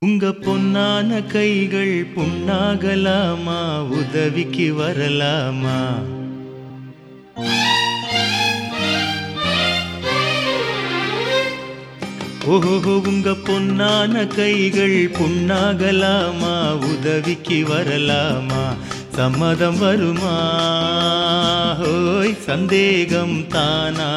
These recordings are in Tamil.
உங்க பொன்னான கைகள் புண்ணாகலாமா உதவிக்கு வரலாமா ஓஹோ உங்க பொன்னான கைகள் புண்ணாகலாமா உதவிக்கு வரலாமா சம்மதம் வருமா ஹோய் சந்தேகம் தானா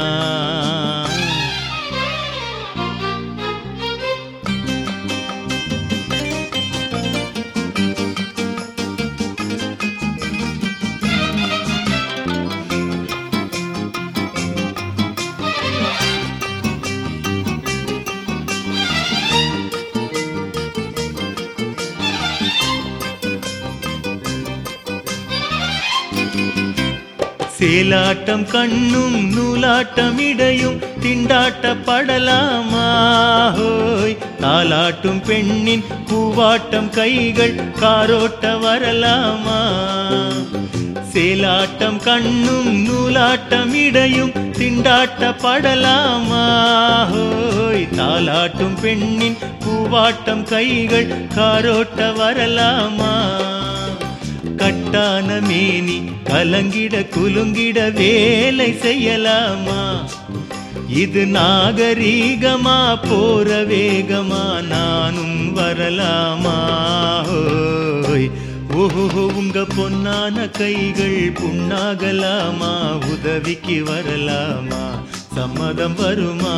சேலாட்டம் கண்ணும் நூலாட்டம் இடையும் திண்டாட்டப்படலாமா ஹோய் தாலாட்டும் பெண்ணின் பூவாட்டம் கைகள் காரோட்ட வரலாமா சேலாட்டம் கண்ணும் நூலாட்டம் இடையும் திண்டாட்டப்படலாமா ஹோய் தாலாட்டும் பெண்ணின் பூவாட்டம் கைகள் காரோட்ட வரலாமா கட்டான மேனி கலங்கிட குலுங்கிட வேலை செய்யலாமா இது நாகரீகமா போற வேகமா நானும் வரலாமா ஹோய் ஓஹோ உங்க பொன்னான கைகள் புண்ணாகலாமா உதவிக்கு வரலாமா சம்மதம் வருமா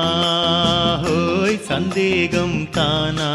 ஹோய் சந்தேகம் தானா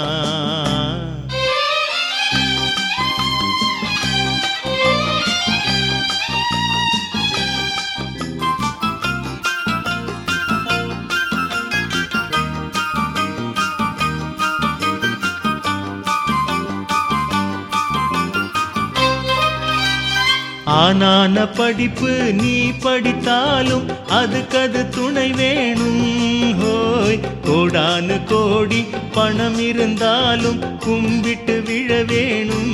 ஆனான படிப்பு நீ படித்தாலும் அதுக்கது துணை வேணும் ஹோய் கோடானு கோடி பணம் இருந்தாலும் கும்பிட்டு விழ வேணும்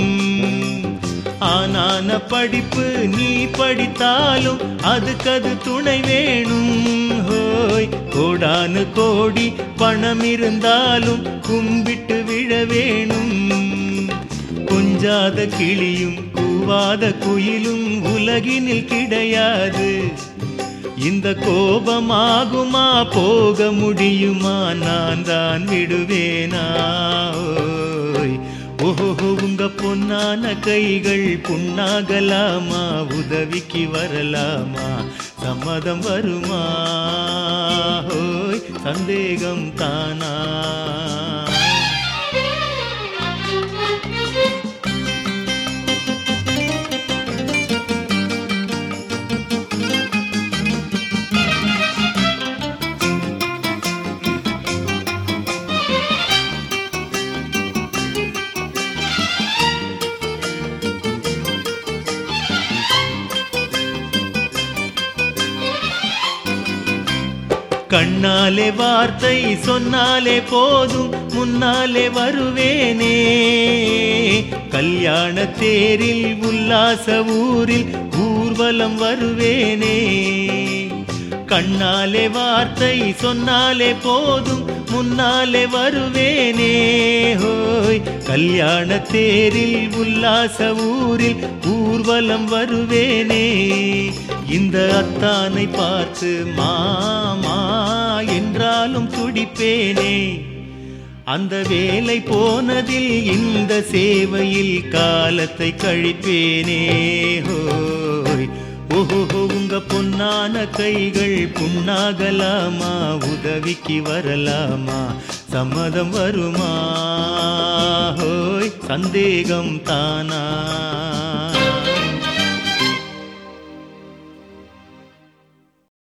ஆனான படிப்பு நீ படித்தாலும் அதுக்கது துணை வேணும் ஹோய் கோடானு கோடி பணம் இருந்தாலும் கும்பிட்டு விழ வேணும் கொஞ்சாத கிளியும் கூவாத குயிலும் உலகினில் கிடையாது இந்த கோபமாகுமா போக முடியுமா நான் தான் விடுவேனா ஓய். ஓஹோ உங்க பொன்னான கைகள் புண்ணாகலாமா உதவிக்கு வரலாமா சம்மதம் வருமா ஹோய் சந்தேகம் தானா கண்ணாலே வார்த்தை சொன்னாலே போதும் முன்னாலே வருவேனே கல்யாண தேரில் உல்லாச ஊரில் ஊர்வலம் வருவேனே கண்ணாலே வார்த்தை சொன்னாலே போதும் முன்னாலே வருவேனே ஹோய் கல்யாண தேரில் உல்லாச ஊரில் ஊர்வலம் வருவேனே இந்த அத்தானை பார்த்து மாமா என்றாலும் துடிப்பேனே அந்த வேலை போனதில் இந்த சேவையில் காலத்தை கழிப்பேனே ஹோய் ஓஹோ உங்க பொன்னான கைகள் புண்ணாகலாமா உதவிக்கு வரலாமா சம்மதம் வருமா ஹோய் சந்தேகம் தானா